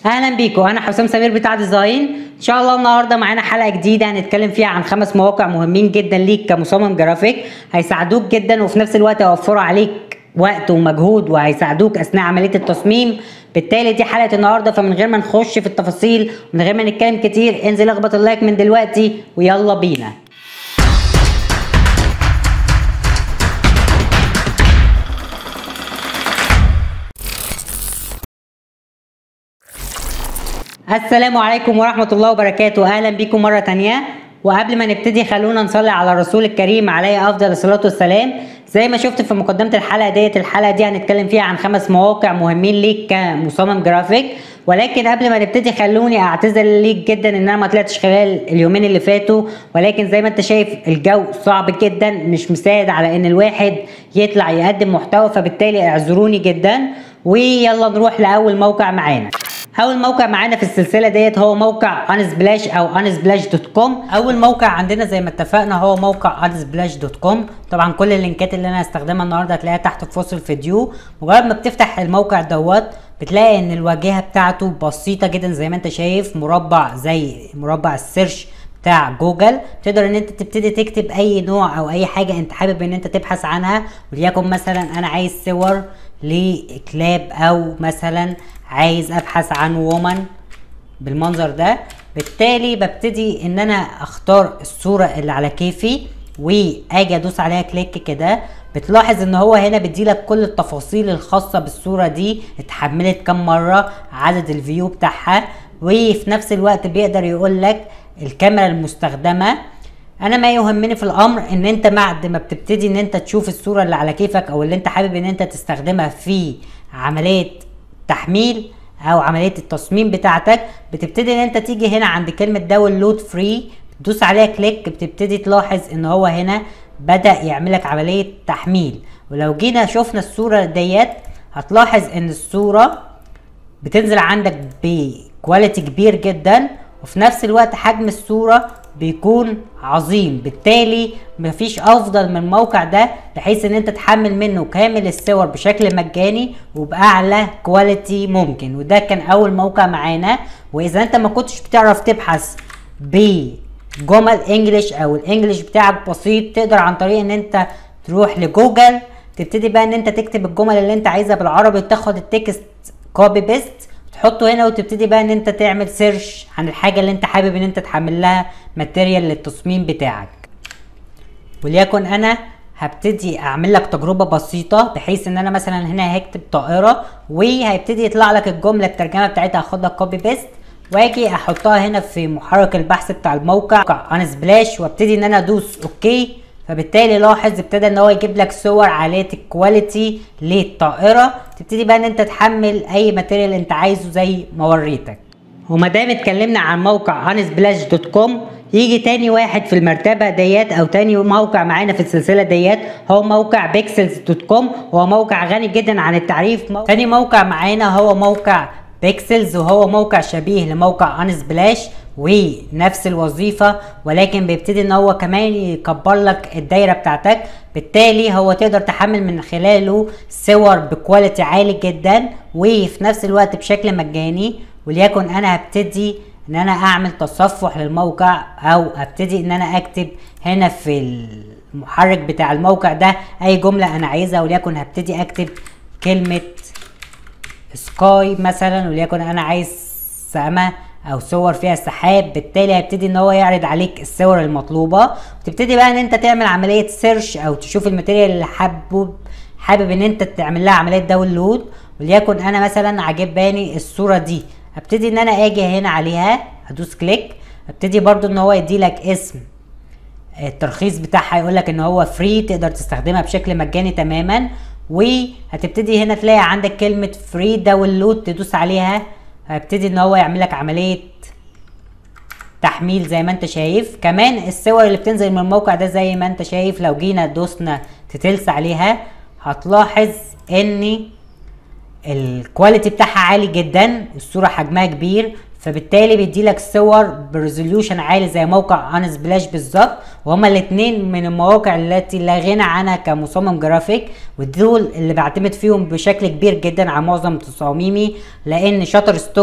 اهلا بيكم انا حسام سمير بتاع ديزاين ان شاء الله النهارده معانا حلقه جديده هنتكلم فيها عن خمس مواقع مهمين جدا ليك كمصمم جرافيك هيساعدوك جدا وفي نفس الوقت يوفروا عليك وقت ومجهود وهيساعدوك اثناء عمليه التصميم بالتالي دي حلقه النهارده فمن غير ما نخش في التفاصيل ومن غير ما نتكلم كتير انزل اخبط اللايك من دلوقتي ويلا بينا السلام عليكم ورحمة الله وبركاته أهلا بكم مرة تانية وقبل ما نبتدي خلونا نصلي على الرسول الكريم عليه أفضل الصلاة والسلام زي ما شفت في مقدمة الحلقة ديت الحلقة دي هنتكلم فيها عن خمس مواقع مهمين ليك كمصمم جرافيك ولكن قبل ما نبتدي خلوني اعتذر ليك جدا ان انا ما طلعتش خلال اليومين اللي فاتوا ولكن زي ما انت شايف الجو صعب جدا مش مساعد على ان الواحد يطلع يقدم محتوى فبالتالي اعذروني جدا ويلا نروح لاول موقع معانا اول موقع معانا في السلسله ديت هو موقع انسبلاش او انسبلاش دوت كوم اول موقع عندنا زي ما اتفقنا هو موقع انسبلاش دوت كوم طبعا كل اللينكات اللي انا هستخدمها النهارده هتلاقيها تحت في وصف الفيديو مجرد ما بتفتح الموقع دوت بتلاقي ان الواجهه بتاعته بسيطه جدا زي ما انت شايف مربع زي مربع السيرش بتاع جوجل تقدر ان انت تبتدي تكتب اي نوع او اي حاجه انت حابب ان انت تبحث عنها وليكن مثلا انا عايز صور لكلاب او مثلا عايز ابحث عن وومن بالمنظر ده بالتالي ببتدي ان انا اختار الصورة اللي على كيفي واجي ادوس عليها كليك كده بتلاحظ ان هو هنا بيديلك كل التفاصيل الخاصة بالصورة دي اتحملت كم مرة عدد الفيو بتاعها وفي نفس الوقت بيقدر يقول لك الكاميرا المستخدمة انا ما يهمني في الامر ان انت بعد ما بتبتدي ان انت تشوف الصورة اللي على كيفك او اللي انت حابب ان انت تستخدمها في عملية تحميل او عمليه التصميم بتاعتك بتبتدي ان انت تيجي هنا عند كلمه داونلود فري تدوس عليها كليك بتبتدي تلاحظ ان هو هنا بدا يعملك عمليه تحميل ولو جينا شفنا الصوره ديت هتلاحظ ان الصوره بتنزل عندك بكواليتي كبير جدا وفي نفس الوقت حجم الصوره بيكون عظيم بالتالي مفيش افضل من الموقع ده بحيث ان انت تحمل منه كامل الصور بشكل مجاني وباعلى كواليتي ممكن وده كان اول موقع معانا واذا انت ما كنتش بتعرف تبحث بجمل انجليش او الانجليش بتاعك بسيط تقدر عن طريق ان انت تروح لجوجل تبتدي بقى ان انت تكتب الجمل اللي انت عايزها بالعربي وتاخد التكست كوبي بيست تحطه هنا وتبتدي بقى ان انت تعمل سيرش عن الحاجه اللي انت حابب ان انت تحمل لها ماتيريال للتصميم بتاعك وليكن انا هبتدي اعمل لك تجربه بسيطه بحيث ان انا مثلا هنا هكتب طائره وهيبتدي يطلع لك الجمله الترجمه بتاعتها هاخدها كوبي بيست واجي احطها هنا في محرك البحث بتاع الموقع ان سبلاش وابتدي ان انا ادوس اوكي فبالتالي لاحظ ابتدى ان هو يجيب لك صور عاليه الكواليتي للطائره تبتدي بقى ان انت تحمل اي ماتيريال انت عايزه زي ما وريتك وما دام اتكلمنا عن موقع هانسبلاش دوت كوم يجي تاني واحد في المرتبة ديت او تاني موقع معانا في السلسلة ديت هو موقع بيكسلز دوت كوم وهو موقع غني جدا عن التعريف مو... تاني موقع معانا هو موقع بيكسلز وهو موقع شبيه لموقع انسبلاش ونفس الوظيفة ولكن بيبتدي ان هو كمان يكبر لك الدايرة بتاعتك بالتالي هو تقدر تحمل من خلاله صور بكواليتي عالي جدا وفي نفس الوقت بشكل مجاني وليكن انا هبتدي ان انا اعمل تصفح للموقع او ابتدي ان انا اكتب هنا في المحرك بتاع الموقع ده اي جملة انا عايزها وليكن هبتدي اكتب كلمة سكاي مثلا وليكن انا عايز سما او صور فيها سحاب بالتالي هيبتدي ان هو يعرض عليك الصور المطلوبه وتبتدي بقى ان انت تعمل عمليه سيرش او تشوف الماتيريال اللي حابب حابب ان انت تعمل لها عمليه داونلود وليكن انا مثلا عجباني الصوره دي ابتدي ان انا اجي هنا عليها ادوس كليك ابتدي برضو ان هو يدي لك اسم الترخيص بتاعها يقول لك ان هو فري تقدر تستخدمها بشكل مجاني تماما وهتبتدي هنا تلاقي عندك كلمه فري داونلود تدوس عليها هيبتدي ان هو يعمل لك عمليه تحميل زي ما انت شايف كمان الصور اللي بتنزل من الموقع ده زي ما انت شايف لو جينا دوسنا تتلس عليها هتلاحظ ان الكواليتي بتاعها عالي جدا الصورة حجمها كبير فبالتالي بيديلك صور بريزوليوشن عالي زي موقع ان سبلاش بالظبط وهما الاثنين من المواقع التي لا غنى عنها كمصمم جرافيك ودول اللي بعتمد فيهم بشكل كبير جدا على معظم تصاميمي لان شاتر ستوك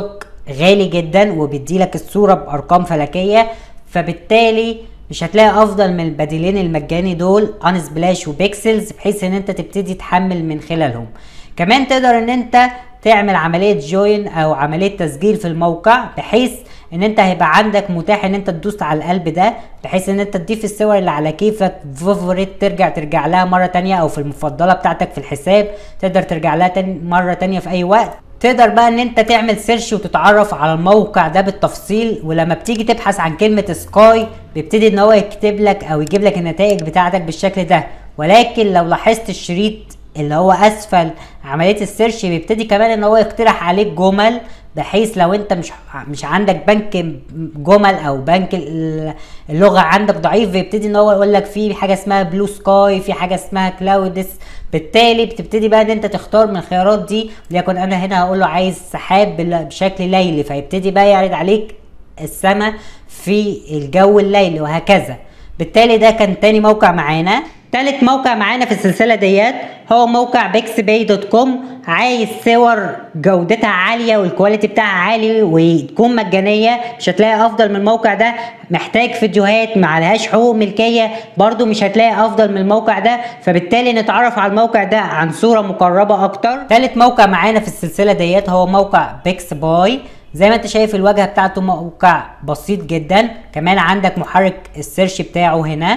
غالي جدا وبيديلك الصورة بارقام فلكية فبالتالي مش هتلاقي افضل من البديلين المجاني دول ان سبلاش وبيكسلز بحيث ان انت تبتدي تحمل من خلالهم كمان تقدر ان انت تعمل عملية جوين او عملية تسجيل في الموقع بحيث ان انت هيبقى عندك متاح ان انت تدوس على القلب ده بحيث ان انت تضيف الصور اللي على كيفك فيفوريت ترجع ترجع لها مرة تانية او في المفضلة بتاعتك في الحساب تقدر ترجع لها تاني مرة تانية في اي وقت تقدر بقى ان انت تعمل سيرش وتتعرف على الموقع ده بالتفصيل ولما بتيجي تبحث عن كلمة سكاي بيبتدي ان هو يكتب لك او يجيب لك النتائج بتاعتك بالشكل ده ولكن لو لاحظت الشريط اللي هو اسفل عمليه السيرش بيبتدي كمان ان هو يقترح عليك جمل بحيث لو انت مش مش عندك بنك جمل او بنك اللغه عندك ضعيف بيبتدي ان هو يقول لك في حاجه اسمها بلو سكاي في حاجه اسمها كلاودس بالتالي بتبتدي بقى ان انت تختار من الخيارات دي وليكن انا هنا هقول له عايز سحاب بشكل ليلي فيبتدي بقى يعرض عليك السماء في الجو الليلي وهكذا بالتالي ده كان تاني موقع معانا تالت موقع معانا في السلسلة ديت هو موقع بيكس باي دوت كوم عايز صور جودتها عالية والكواليتي بتاعها عالي وتكون مجانية مش هتلاقي افضل من الموقع ده محتاج فيديوهات معلهاش حقوق ملكية برضو مش هتلاقي افضل من الموقع ده فبالتالي نتعرف على الموقع ده عن صورة مقربة اكتر تالت موقع معانا في السلسلة ديت هو موقع بيكس باي زي ما انت شايف الواجهه بتاعته موقع بسيط جدا كمان عندك محرك السيرش بتاعه هنا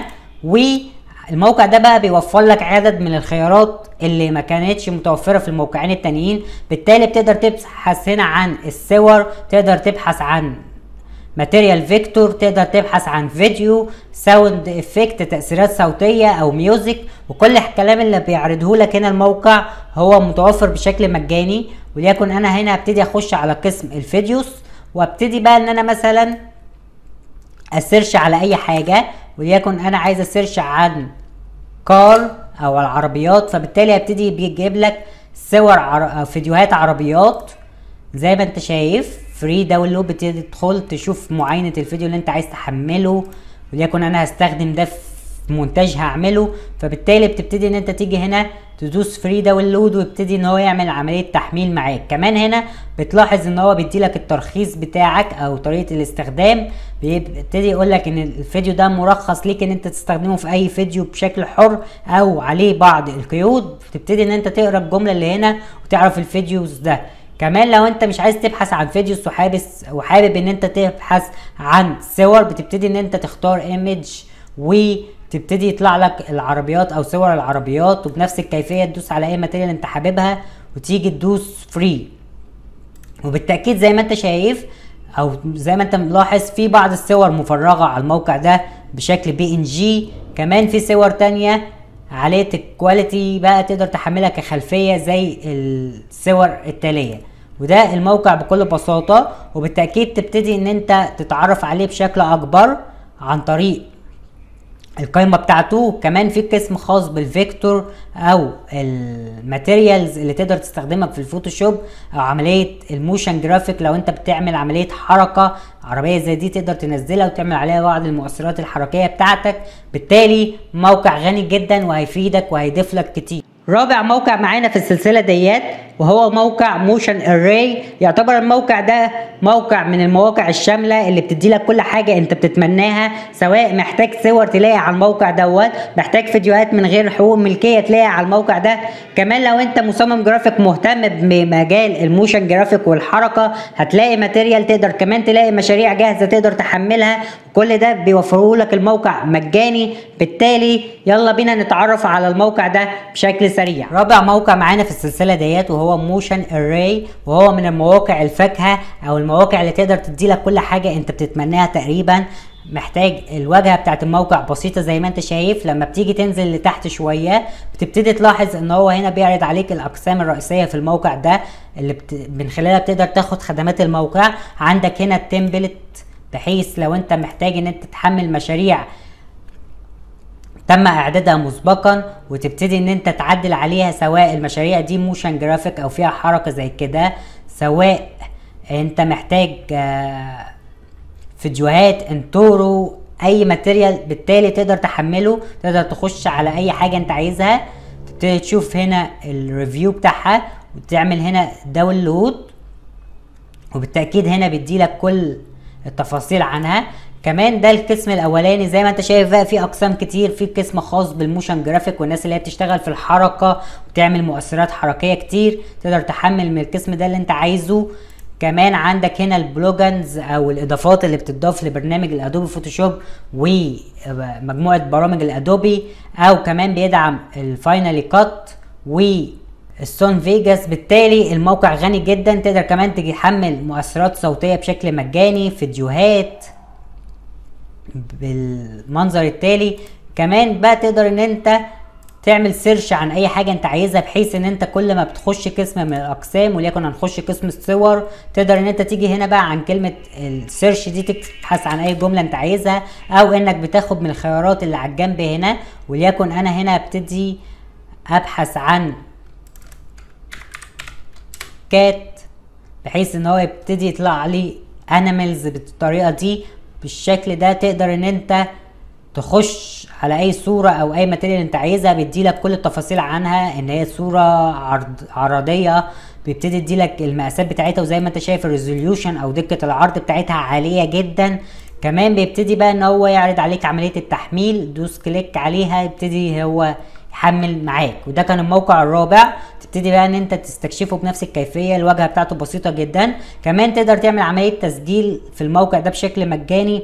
والموقع ده بقى بيوفر لك عدد من الخيارات اللي ما كانتش متوفره في الموقعين التانيين بالتالي بتقدر تبحث هنا عن الصور تقدر تبحث عن ماتيريال فيكتور تقدر تبحث عن فيديو ساوند افكت تاثيرات صوتيه او ميوزك وكل الكلام اللي بيعرضه لك هنا الموقع هو متوفر بشكل مجاني وليكن انا هنا هبتدي اخش على قسم الفيديوس وابتدي بقى ان انا مثلا اسيرش على اي حاجه وليكن انا عايز اسيرش عن كار او العربيات فبالتالي هبتدي بيجيب لك صور عر... فيديوهات عربيات زي ما انت شايف فري داونلود بتبتدي تدخل تشوف معاينه الفيديو اللي انت عايز تحمله وليكن انا هستخدم ده في مونتاج هعمله فبالتالي بتبتدي ان انت تيجي هنا تدوس فري داونلود ويبتدي ان هو يعمل عمليه تحميل معاك كمان هنا بتلاحظ ان هو بيدي لك الترخيص بتاعك او طريقه الاستخدام بيبتدي يقول لك ان الفيديو ده مرخص ليك ان انت تستخدمه في اي فيديو بشكل حر او عليه بعض القيود بتبتدي ان انت تقرا الجمله اللي هنا وتعرف الفيديوز ده كمان لو انت مش عايز تبحث عن فيديوز وحابس وحابب ان انت تبحث عن صور بتبتدي ان انت تختار ايمج وتبتدي يطلع لك العربيات او صور العربيات وبنفس الكيفيه تدوس على اي ماتيريال انت حاببها وتيجي تدوس فري وبالتاكيد زي ما انت شايف او زي ما انت ملاحظ في بعض الصور مفرغه على الموقع ده بشكل بي ان جي كمان في صور تانية عالية الكواليتي بقى تقدر تحملها كخلفية زي الصور التالية وده الموقع بكل بساطة وبالتأكيد تبتدي ان انت تتعرف عليه بشكل اكبر عن طريق القائمة بتاعته كمان في قسم خاص بالفيكتور او الماتيريالز اللي تقدر تستخدمها في الفوتوشوب او عملية الموشن جرافيك لو انت بتعمل عملية حركة عربية زي دي تقدر تنزلها وتعمل عليها بعض المؤثرات الحركية بتاعتك بالتالي موقع غني جدا وهيفيدك وهيضيف لك كتير رابع موقع معانا في السلسلة ديت وهو موقع موشن اري يعتبر الموقع ده موقع من المواقع الشاملة اللي بتدي لك كل حاجة انت بتتمناها سواء محتاج صور تلاقي على الموقع دوت محتاج فيديوهات من غير حقوق ملكية تلاقي على الموقع ده كمان لو انت مصمم جرافيك مهتم بمجال الموشن جرافيك والحركة هتلاقي ماتيريال تقدر كمان تلاقي مشاريع جاهزة تقدر تحملها كل ده بيوفره لك الموقع مجاني بالتالي يلا بينا نتعرف على الموقع ده بشكل سريع رابع موقع معانا في السلسلة ديت وهو موشن اري وهو من المواقع الفاكهة او المواقع اللي تقدر تدي لك كل حاجة انت بتتمناها تقريبا محتاج الواجهه بتاعت الموقع بسيطه زي ما انت شايف لما بتيجي تنزل لتحت شويه بتبتدي تلاحظ ان هو هنا بيعرض عليك الاقسام الرئيسيه في الموقع ده اللي بت... من خلالها بتقدر تاخد خدمات الموقع عندك هنا التمبلت بحيث لو انت محتاج ان انت تحمل مشاريع تم اعدادها مسبقا وتبتدي ان انت تعدل عليها سواء المشاريع دي موشن جرافيك او فيها حركه زي كده سواء انت محتاج فيديوهات انتورو اي ماتيريال بالتالي تقدر تحمله تقدر تخش على اي حاجه انت عايزها تبتدي تشوف هنا الريفيو بتاعها وتعمل هنا داونلود وبالتاكيد هنا بيديلك كل التفاصيل عنها كمان ده القسم الاولاني زي ما انت شايف بقى في اقسام كتير في قسم خاص بالموشن جرافيك والناس اللي هي بتشتغل في الحركه وبتعمل مؤثرات حركيه كتير تقدر تحمل من القسم ده اللي انت عايزه كمان عندك هنا البلوجنز او الاضافات اللي بتضاف لبرنامج الادوبي فوتوشوب ومجموعه برامج الادوبي او كمان بيدعم الفاينالي كات والسون فيجاس بالتالي الموقع غني جدا تقدر كمان تحمل مؤثرات صوتيه بشكل مجاني فيديوهات بالمنظر التالي كمان بقى تقدر ان انت تعمل سيرش عن اي حاجه انت عايزها بحيث ان انت كل ما بتخش قسم من الاقسام وليكن هنخش قسم الصور تقدر ان انت تيجي هنا بقى عن كلمه السيرش دي تبحث عن اي جمله انت عايزها او انك بتاخد من الخيارات اللي على الجنب هنا وليكن انا هنا ابتدي ابحث عن كات بحيث ان هو يبتدي يطلع لي انيمالز بالطريقه دي بالشكل ده تقدر ان انت تخش على اي صورة او اي ماتيريال انت عايزها بيديلك كل التفاصيل عنها ان هي صورة عرض عرضية بيبتدي يديلك المقاسات بتاعتها وزي ما انت شايف الريزوليوشن او دقة العرض بتاعتها عالية جدا كمان بيبتدي بقى ان هو يعرض عليك عملية التحميل دوس كليك عليها يبتدي هو يحمل معاك وده كان الموقع الرابع تبتدي بقى ان انت تستكشفه بنفس الكيفيه الواجهه بتاعته بسيطه جدا كمان تقدر تعمل عمليه تسجيل في الموقع ده بشكل مجاني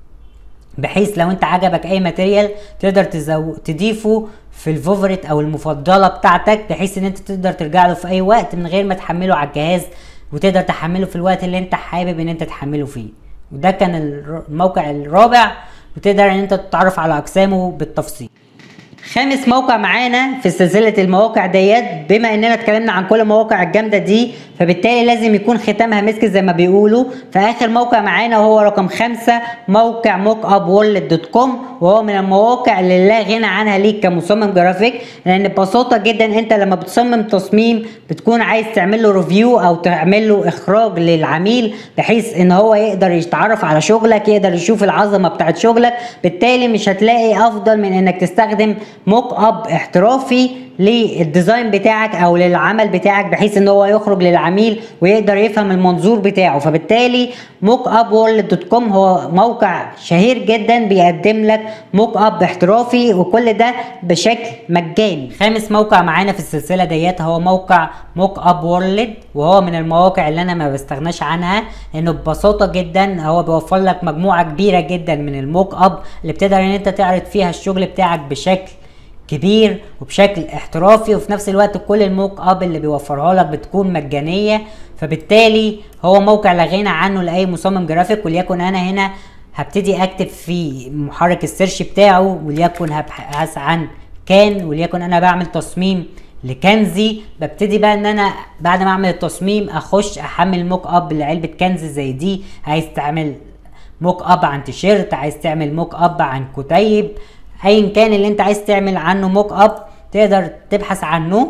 بحيث لو انت عجبك اي ماتيريال تقدر تزو... تضيفه في الفوفريت او المفضله بتاعتك بحيث ان انت تقدر ترجع له في اي وقت من غير ما تحمله على الجهاز وتقدر تحمله في الوقت اللي انت حابب ان انت تحمله فيه وده كان الموقع الرابع وتقدر ان انت تتعرف على اقسامه بالتفصيل خامس موقع معانا في سلسلة المواقع ديت بما اننا اتكلمنا عن كل المواقع الجامدة دي فبالتالي لازم يكون ختامها مسك زي ما بيقولوا فاخر موقع معانا وهو رقم خمسة موقع موك اب وورلد دوت كوم وهو من المواقع اللي لا غنى عنها ليك كمصمم جرافيك لان ببساطة جدا انت لما بتصمم تصميم بتكون عايز تعمل له ريفيو او تعمل له اخراج للعميل بحيث ان هو يقدر يتعرف على شغلك يقدر يشوف العظمة بتاعت شغلك بالتالي مش هتلاقي افضل من انك تستخدم موك اب احترافي للديزاين بتاعك او للعمل بتاعك بحيث ان هو يخرج للعميل ويقدر يفهم المنظور بتاعه فبالتالي موك اب وورلد دوت كوم هو موقع شهير جدا بيقدم لك موك اب احترافي وكل ده بشكل مجاني خامس موقع معانا في السلسله ديت هو موقع موك اب وورلد وهو من المواقع اللي انا ما بستغناش عنها انه ببساطه جدا هو بيوفر لك مجموعه كبيره جدا من الموك اب اللي بتقدر ان انت تعرض فيها الشغل بتاعك بشكل كبير وبشكل احترافي وفي نفس الوقت كل الموك اب اللي بيوفرها لك بتكون مجانيه فبالتالي هو موقع لا غنى عنه لاي مصمم جرافيك وليكن انا هنا هبتدي اكتب في محرك السيرش بتاعه وليكن هبحث عن كان وليكن انا بعمل تصميم لكنزي ببتدي بقى ان انا بعد ما اعمل التصميم اخش احمل موك اب لعلبه كنز زي دي عايز تعمل موك اب عن تيشيرت عايز تعمل موك اب عن كتيب ايا كان اللي انت عايز تعمل عنه موك اب تقدر تبحث عنه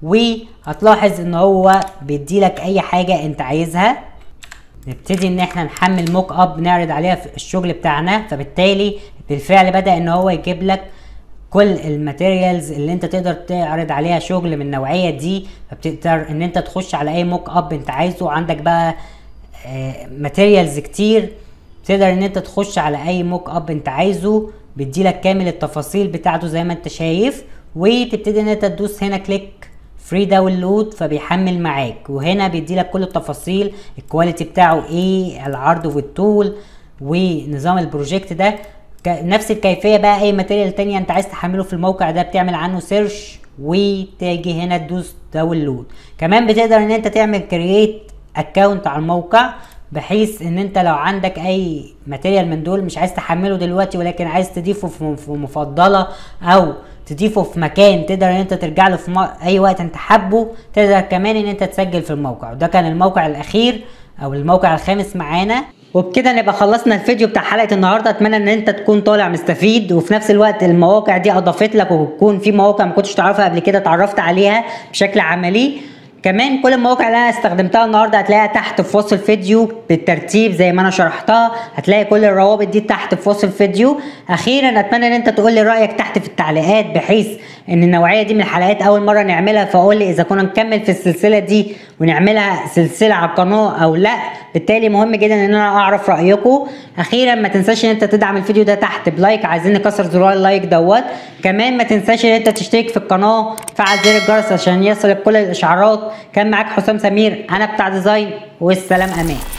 وهتلاحظ ان هو بيديلك اي حاجة انت عايزها نبتدي ان احنا نحمل موك اب نعرض عليها في الشغل بتاعنا فبالتالي بالفعل بدأ ان هو يجيب لك كل الماتيريالز اللي انت تقدر تعرض عليها شغل من النوعية دي فبتقدر ان انت تخش على اي موك اب انت عايزه عندك بقى ماتيريالز كتير تقدر ان انت تخش على اي موك اب انت عايزه بيديلك كامل التفاصيل بتاعته زي ما انت شايف وتبتدي ان انت تدوس هنا كليك فري داونلود فبيحمل معاك وهنا بيديلك كل التفاصيل الكواليتي بتاعه ايه العرض والطول ونظام البروجكت ده نفس الكيفيه بقى اي ماتيريال تانية انت عايز تحمله في الموقع ده بتعمل عنه سيرش وتيجي هنا تدوس داونلود كمان بتقدر ان انت تعمل كرييت اكونت على الموقع بحيث ان انت لو عندك اي ماتيريال من دول مش عايز تحمله دلوقتي ولكن عايز تضيفه في مفضله او تضيفه في مكان تقدر ان انت ترجع له في اي وقت انت حابه تقدر كمان ان انت تسجل في الموقع وده كان الموقع الاخير او الموقع الخامس معانا وبكده نبقى خلصنا الفيديو بتاع حلقه النهارده اتمنى ان انت تكون طالع مستفيد وفي نفس الوقت المواقع دي اضافت لك وتكون في مواقع ما كنتش تعرفها قبل كده اتعرفت عليها بشكل عملي كمان كل المواقع اللي انا استخدمتها النهارده هتلاقيها تحت في وصف الفيديو بالترتيب زي ما انا شرحتها هتلاقي كل الروابط دي تحت في وصف الفيديو اخيرا اتمنى ان انت تقول لي رايك تحت في التعليقات بحيث ان النوعيه دي من الحلقات اول مره نعملها فقول لي اذا كنا نكمل في السلسله دي ونعملها سلسله على القناه او لا بالتالي مهم جدا ان انا اعرف رايكم اخيرا ما تنساش ان انت تدعم الفيديو ده تحت بلايك عايزين نكسر زرار اللايك دوت كمان ما تنساش ان انت تشترك في القناه فعل زر الجرس عشان يصلك كل الاشعارات كان معاك حسام سمير انا بتاع ديزاين والسلام امان